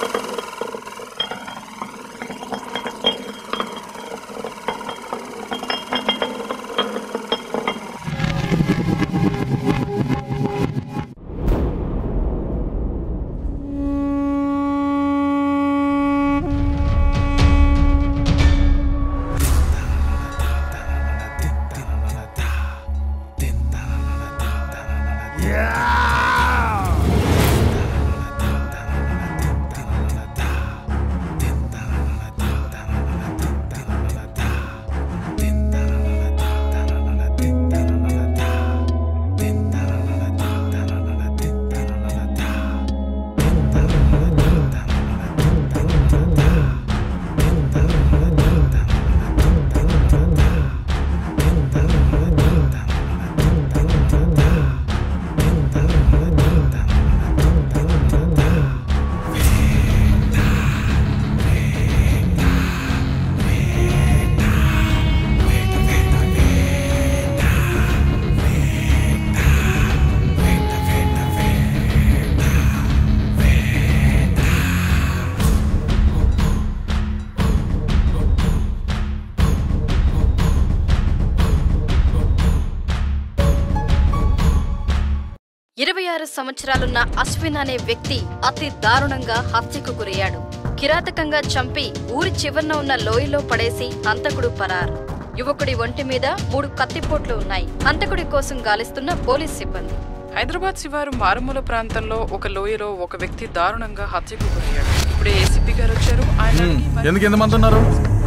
ఇరవై ఆరు సంవత్సరాలున్న అశ్విన్ అనే వ్యక్తి అతి దారుణంగా హత్యకు గురయ్యాడు కిరాతకంగా చంపి ఊరి చివరన ఉన్న లోయలో పడేసి హంతకుడు పరార్ యువకుడి ఒంటి మీద మూడు కత్తిపోట్లు ఉన్నాయి హంతకుడి కోసం గాలిస్తున్న పోలీస్ సిబ్బంది హైదరాబాద్ శివారు మారుమూల ప్రాంతంలో ఒక లోయలో ఒక వ్యక్తి దారుణంగా హత్యకు గురయ్యాడు ఇప్పుడే ఏసీపీ గారు వచ్చారు ఆయన అడిగి మరి- ఎందుకు ఎంతమంది ఉన్నారు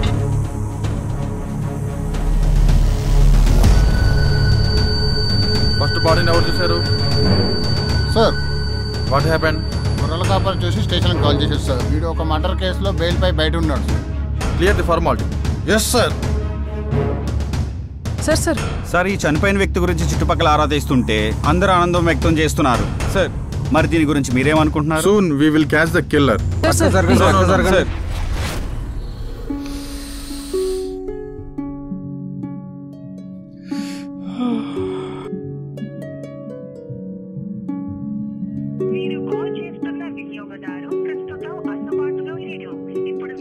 ఫస్ట్ బాడీని ఎవరు చూశారు సార్ వాట్ హ్యాపెన్ గొర్రెల కాపర్ చూసి స్టేషన్కి కాల్ చేసేది సార్ వీడు ఒక మర్డర్ కేసులో బెయిల్ పై బయట ఉన్నాడు sir clear the formalities sir sir sir sir ఈ చనిపోయిన వ్యక్తి గురించి చుట్టుపక్కల ఆరా తీస్తుంటే అందరూ ఆనందం వ్యక్తం చేస్తున్నారు సార్ మరి దీని గురించి మీరేమనుకుంటున్నారు soon we will catch the killer sir sir sir మీరు కాల్ చేస్తున్న వినియోగదారు ప్రస్తుతం అందుబాటులో లేరు ఇప్పుడు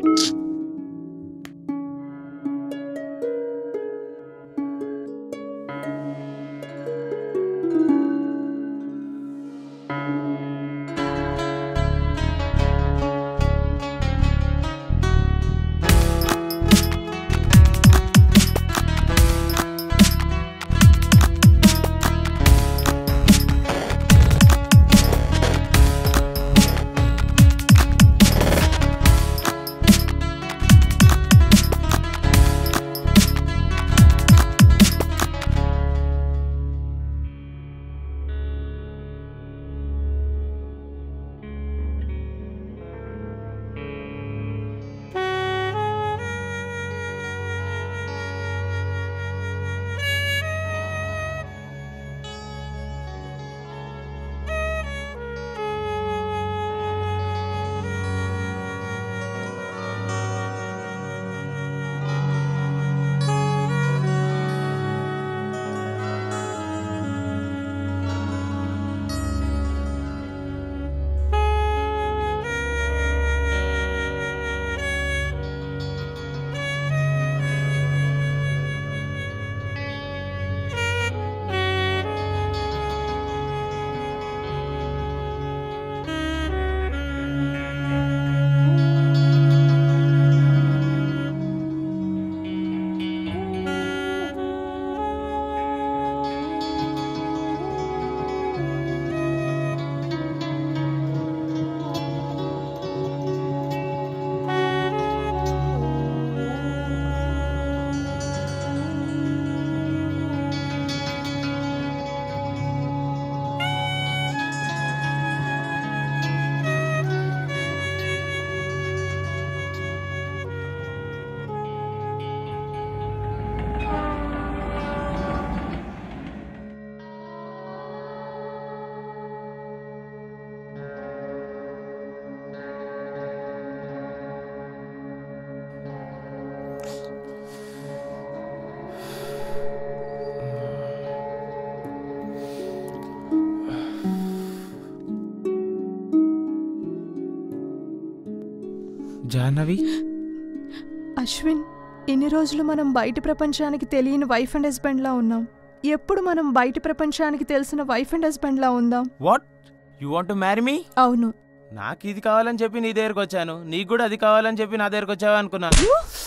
జాహ్నవి అశ్విన్ ఇన్ని రోజులు మనం బయట ప్రపంచానికి తెలియని వైఫ్ అండ్ హస్బెండ్లా ఉన్నాం ఎప్పుడు మనం బయట ప్రపంచానికి తెలిసిన వైఫ్ అండ్ హస్బెండ్లా ఉందాం what you want to marry me అవును నాకు ఇది కావాలని చెప్పి నీ దగ్గరకు వచ్చాను నీకు కూడా అది కావాలని చెప్పి నా దగ్గరకు వచ్చావా అనుకున్నాను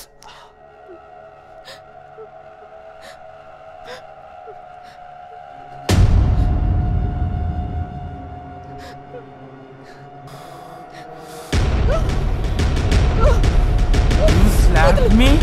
You slapped me?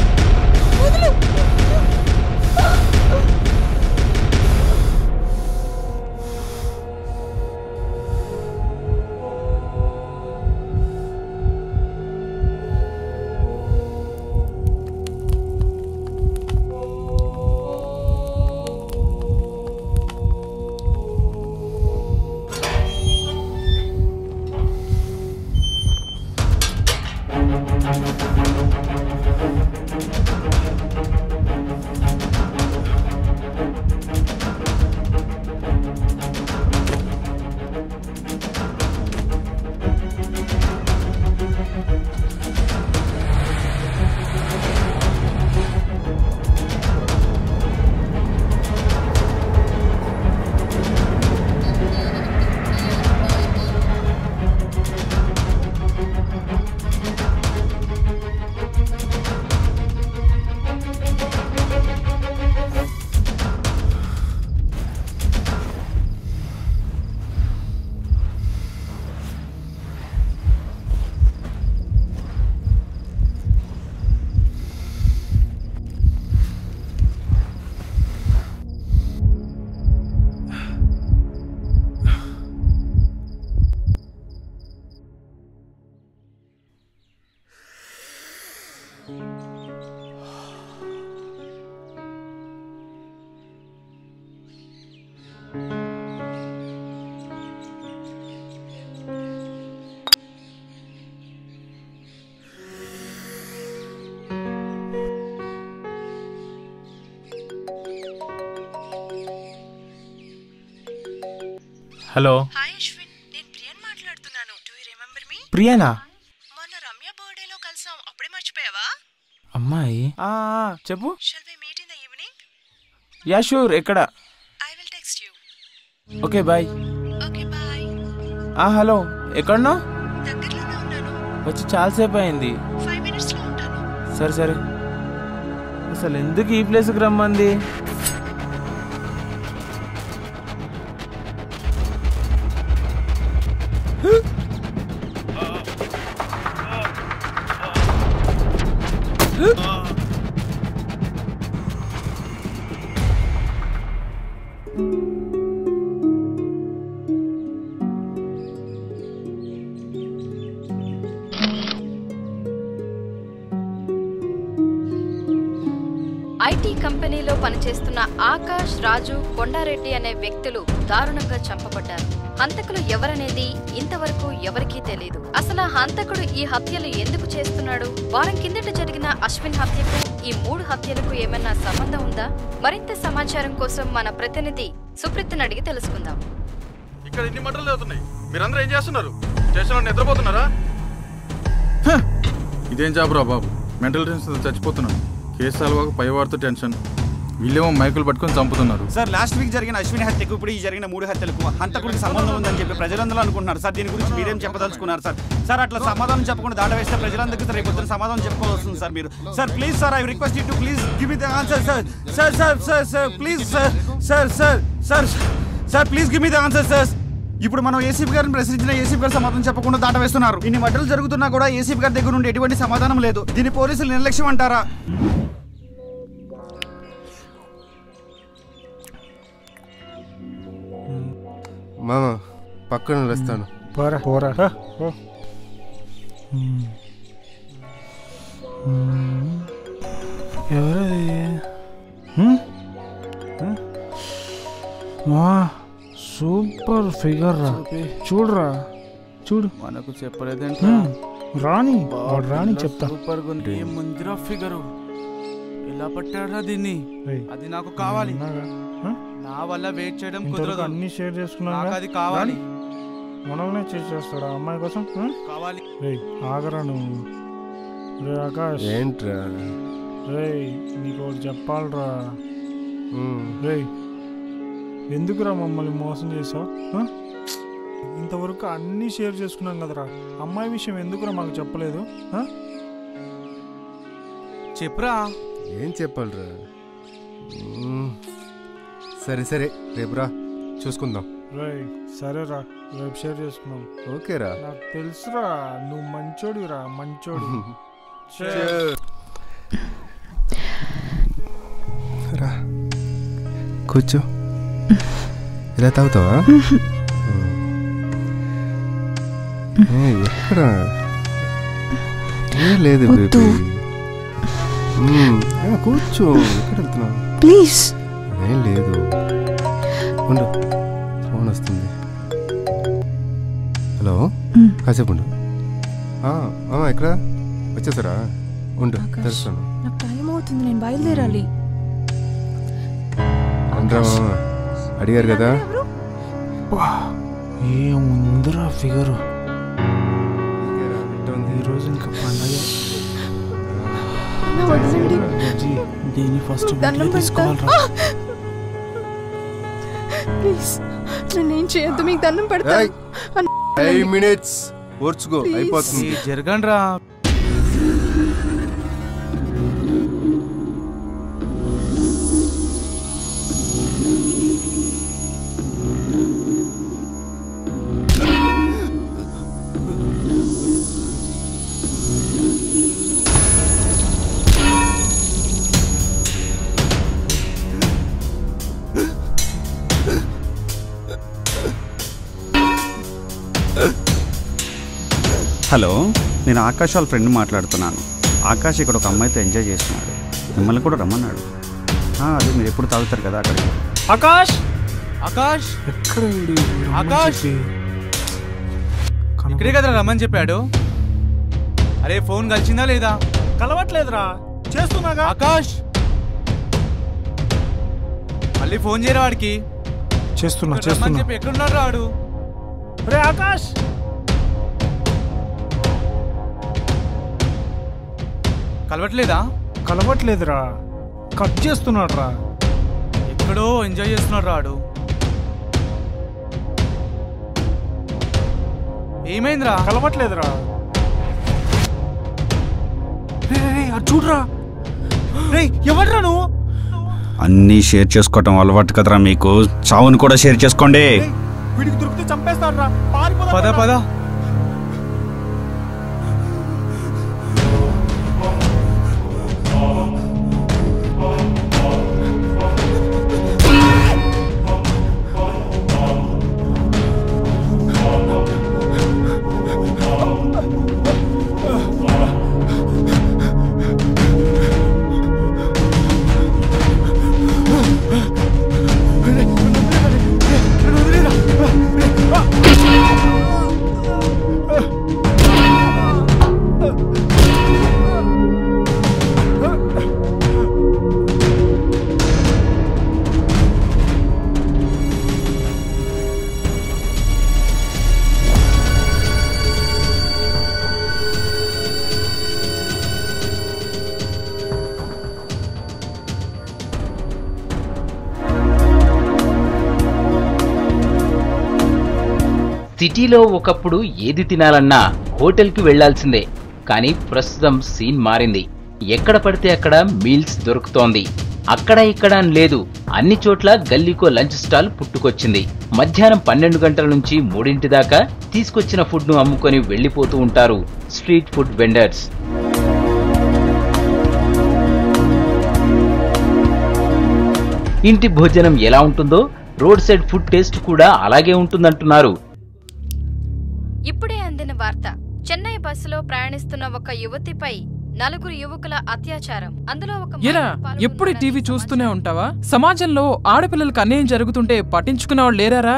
Hello hi Ashwin నేను ప్రియన్ మాట్లాడుతున్నాను డూ యూ రిమెంబర్ మీ ప్రియానా మొన్న రమ్య బర్త్డేలో కలిసాం అప్పుడే మర్చిపోయావా అమ్మాయి ఆ, ఆ, చెప్పు shall we meet in the evening ya sure ఎక్కడ I will text you okay bye okay bye ఆ హలో ఎక్కడున్నావు దగ్గరలోనే ఉన్నాను వచ్చి చాలాసేపు అయింది ఫైవ్ మినిట్స్ లో ఉంటాను సరే సరే అసలు ఎందుకు ఈ ప్లేస్కి రమ్మంది ఐటీ కంపెనీలో పనిచేస్తున్న ఆకాష్ రాజు కొండారెడ్డి అనే వ్యక్తులు దారుణంగా చంపబడ్డారు హంతకులు ఎవరనేది ఇంతవరకు ఎవరికీ తెలియదు అసలు ఆ హంతకుడు ఈ హత్యలు ఎందుకు చేస్తున్నాడు వారం కిందట జరిగిన అశ్విన్ హత్యకు ఈ మూడు హత్యలకు ఏమైనా సంబంధం ఉందా మరింత సమాచారం కోసం మన ప్రతినిధి సుప్రీత్ని అడిగి తెలుసుకుందాం ఇక్కడ ఇన్ని మంటలు అవుతున్నాయి మీరందరూ ఏం చేస్తున్నారు స్టేషన్లో నిద్రపోతున్నారా హ! ఇదేం జాబ్ రా బాబు మెంటల్ టెన్షన్ చచ్చిపోతున్నాను కేసు అలవాక పైవాడితో టెన్షన్ వీళ్ళేమో మైకులు పట్టుకొని చంపుతున్నారు సార్ లాస్ట్ వీక్ జరిగిన అశ్విని హత్యకు ఇప్పుడు ఈ జరిగిన మూడు హత్యలకు హంతకుడికి సంబంధం ఉందని చెప్పి ప్రజలందరూ అనుకుంటున్నారు సార్ దీని గురించి మీరేం చెప్పదలుచుకున్నారు సార్ సార్ అట్లా సమాధానం చెప్పకుండా దాట వేస్తే ప్రజలందరికీ రేపు పొద్దున సమాధానం చెప్పుకోవాల్సి వస్తుంది సార్ మీరు sir please sir I request you to please give me the answer sir sir sir sir sir please sir sir sir sir sir please give me the answer sir ఇప్పుడు మనం ఏసీపీ గారిని ప్రశ్నించిన ACP గారు సమాధానం చెప్పకుండా దాట వేస్తున్నారు ఇన్ని మడ్డలు జరుగుతున్నా కూడా ఏసీపీ గారి దగ్గర నుండి ఎటువంటి సమాధానం లేదు దీని పోలీసులు నిర్లక్ష్యం అంటారా మామ పక్కన వస్తాను పోరా పోరా హ, పో. ఎవరది హ్మ్? హ్మ్? వా సూపర్ ఫిగర్ రా చూడురా చూడు మనకు చెప్పలేదంటే హ్మ్. రాని వాడు రాని చెప్తా సూపర్ గుండి ముందిరా ఫిగరు ఎలా పట్టాడా దీన్ని రేయ్, అది నాకు కావాలి ఉన్నాగా? హ? నా వల్ల వెయిట్ చేయడం ఇంతవరకు కుదరదు అన్ని షేర్ చేసుకున్నాగా నాకు అది కావాలి మనల్నే చేసేస్తాడు ఆ అమ్మాయి కోసం హ్మ్? కావాలి రేయ్ ఆగరా నువ్వు రే ఆకాష్ ఏంట్రా రే నీకు ఒకటి చెప్పాలరా ఉమ్, రే ఎందుకురా మమ్మల్ని మోసం చేసావు ఇంతవరకు అన్నీ షేర్ చేసుకున్నాం కదరా అమ్మాయి విషయం ఎందుకురా మాకు చెప్పలేదు ఆ? చెప్పురా ఏం చెప్పాలిరా ఉమ్, సరే సరే రేపురా చూసుకుందాం రే సరేరా రేపు షేర్ చేసుకున్నాం ఓకేరా నాకు తెలుసురా నువ్వు మంచోడివిరా మంచోడి రా కూర్చో ఇలా తాగుతావా ఏ, ఎక్కడ ఏ లేదు బేబీ మ్మ్, ఏ, కూర్చో ఎక్కడ వెళ్తున్నావు ప్లీజ్ ఏం లేదు ఉండు ఫోన్ వస్తుంది హలో కాసేపు ఉండు ఆ, ఆ, ఎక్కడ వచ్చేసారా ఉండు ఆకాష్. తెలుస్తాను నాకు టైం అవుతుంది నేను బయలుదేరాలి అనరా మామ అడిగారు కదా ఏముందిరా ఫిగరు ఎట్టుంది? ఈరోజు ఇంకా పండగ నా వదిలేండి జీ, దీన్ని ఫస్ట్ దండం వీడియో పెడతా తీసుకోవాలరా ప్లీజ్ నేనేం చేయొద్దు మీకు దండం పెడతా ఏయ్, ఫైవ్ మినిట్స్ ఓర్చుకో Please. అయిపోతుంది జరగండి రా హలో నేను ఆకాష్ వాళ్ళ ఫ్రెండ్ మాట్లాడుతున్నాను ఆకాష్ ఇక్కడ ఒక అమ్మాయితో ఎంజాయ్ చేస్తున్నాడు మిమ్మల్ని కూడా రమ్మన్నాడు ఆ, అదే మీరు ఎప్పుడు తాగుతారు కదా అక్కడికి ఆకాష్ ఆకాష్ ఎక్కడ వీడు రమ్మని ఆకాష్! చెప్పి? కనపడ- ఇక్కడే కదరా రమ్మని చెప్పాడు అరే ఫోన్ కలిసిందా లేదా కలవట్లేదురా చేస్తున్నాగా ఆకాష్ మళ్ళీ ఫోన్ చేయరా వాడికి చేస్తున్నా ఇక్కడ రమ్మని చేస్తున్నా చెప్పి ఎక్కడున్నాడు రాడు రే ఆకాష్ కలవట్లేదా కలవట్లేదురా కట్ చేస్తున్నాడు రా ఎక్కడో ఎంజాయ్ చేస్తున్నాడు రాడు ఏమైందిరా కలవట్లేదురా రే రే, రే, అటు చూడరా రే ఎవడ్రా నువ్వు అన్నీ షేర్ చేసుకోవటం అలవాటు కదరా మీకు చావుని కూడా షేర్ చేసుకోండి రేయ్, వీడికి దొరికితే చంపేస్తాడు రా పద పద సిటీలో ఒకప్పుడు ఏది తినాలన్నా హోటల్కి వెళ్లాల్సిందే కానీ ప్రస్తుతం సీన్ మారింది ఎక్కడ పడితే అక్కడ మీల్స్ దొరుకుతోంది అక్కడ ఇక్కడ అని లేదు అన్ని చోట్ల గల్లీకో లంచ్ స్టాల్ పుట్టుకొచ్చింది మధ్యాహ్నం పన్నెండు గంటల నుంచి మూడింటి దాకా తీసుకొచ్చిన ఫుడ్ ను అమ్ముకొని వెళ్లిపోతూ ఉంటారు స్ట్రీట్ ఫుడ్ వెండర్స్ ఇంటి భోజనం ఎలా ఉంటుందో రోడ్ సైడ్ ఫుడ్ టేస్ట్ కూడా అలాగే ఉంటుందంటున్నారు ఇప్పుడే అందిన వార్త చెన్నై బస్సులో ప్రయాణిస్తున్న ఒక యువతిపై నలుగురు యువకుల అత్యాచారం అందులో ఒక ఎరా మహిళ పాల్గొన్నారని ఎప్పుడు ఈ టీవీ చూస్తూనే ఉంటావా సమాజంలో ఆడపిల్లలకు అన్యాయం జరుగుతుంటే పట్టించుకునే వాళ్ళు లేరారా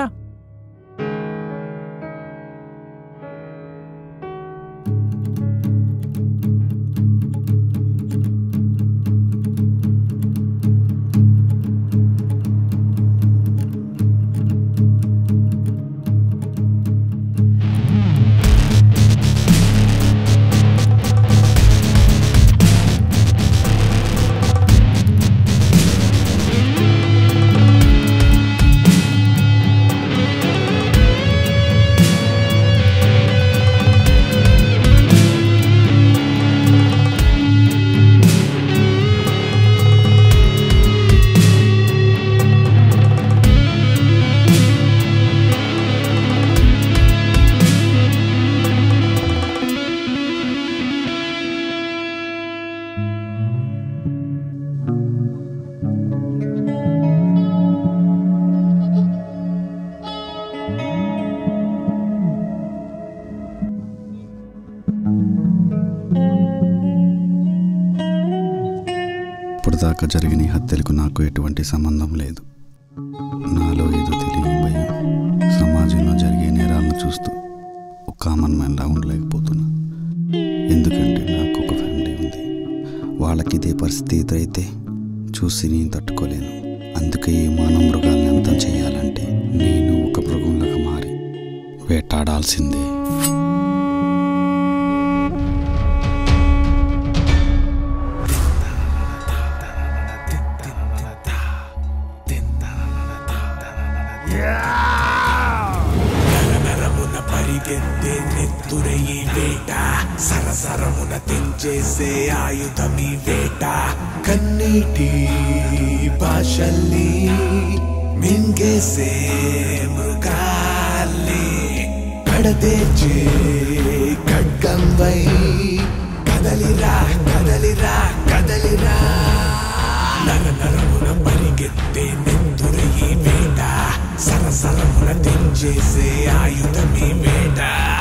ఇప్పుడు దాకా జరిగిన ఈ హత్యలకు నాకు ఎటువంటి సంబంధం లేదు నాలో ఏదో తెలియని భయం సమాజంలో జరిగే నేరాలను చూస్తూ ఒక కామన్ మ్యాన్లా ఉండలేకపోతున్నా ఎందుకంటే నాకు ఒక ఫ్యామిలీ ఉంది వాళ్ళకి ఇదే పరిస్థితి ఎదురైతే చూసి నేను తట్టుకోలేను అందుకే ఈ మానవ మృగాల్ని అంతం చేయాలంటే నేను ఒక మృగంలాగా మారి వేటాడాల్సిందే నరనరమున పరిగెత్తే నెత్తురయి వేట సరసరమున తెంచేసే ఆయుధమి వేట కన్నీటి భాషల్ని మింగేసే మృగాల్ని కడతేర్చే ఖడ్గంవై కదలిరా కదలిరా కదలిరా నరనరమున పరిగెత్తే నెత్తురయి వేట సరసరమున తెంచేసే ఆయుధమి వేట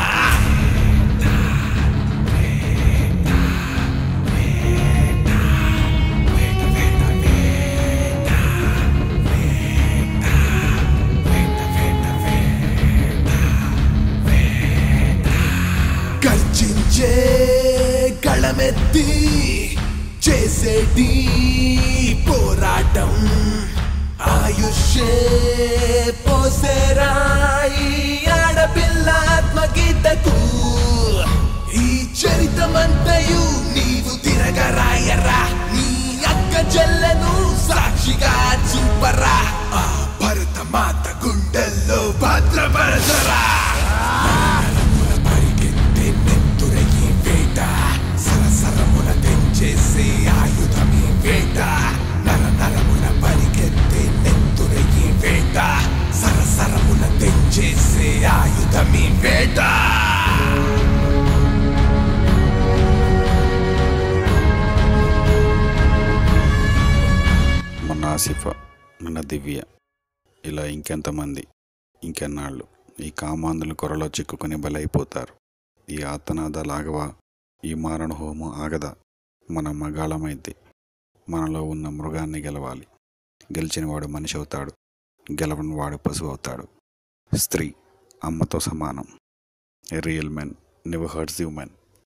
గర్జించే గళమెత్తి చేసేటి పోరాటం ఆయుష్యే పోసేరాయి ఆడపిల్ల ఆత్మగీతకు ఈ చరితమంతయు నీవు తిరగరాయరా నీ అక్క చెల్లెను సాక్షిగా చూపరా ఆ భరత మాత గుండెల్లో భద్రపరచరా పరిగెత్తే నెత్తురయి వేట సరసరమున తెంచేసే ఆయుధమి వేట నర నరమున పరిగెత్తే నెత్తురయి వేట సరసరమున తెంచేసే ఆయుధమి వేట మొన్న ఆసిఫ మన దివ్య ఇలా ఇంకెంతమంది ఇంకెన్నాళ్ళు ఈ కామాంధుల కొరలో చిక్కుకుని బలైపోతారు ఈ ఆతనాద లాగవా ఈ మారణ హోమం ఆగదా మన మగాళమైంది మనలో ఉన్న మృగాన్ని గెలవాలి గెలిచిన వాడు మనిషి అవుతాడు గెలవని వాడు పశువు అవుతాడు స్త్రీ అమ్మతో సమానం a real men never hurts you men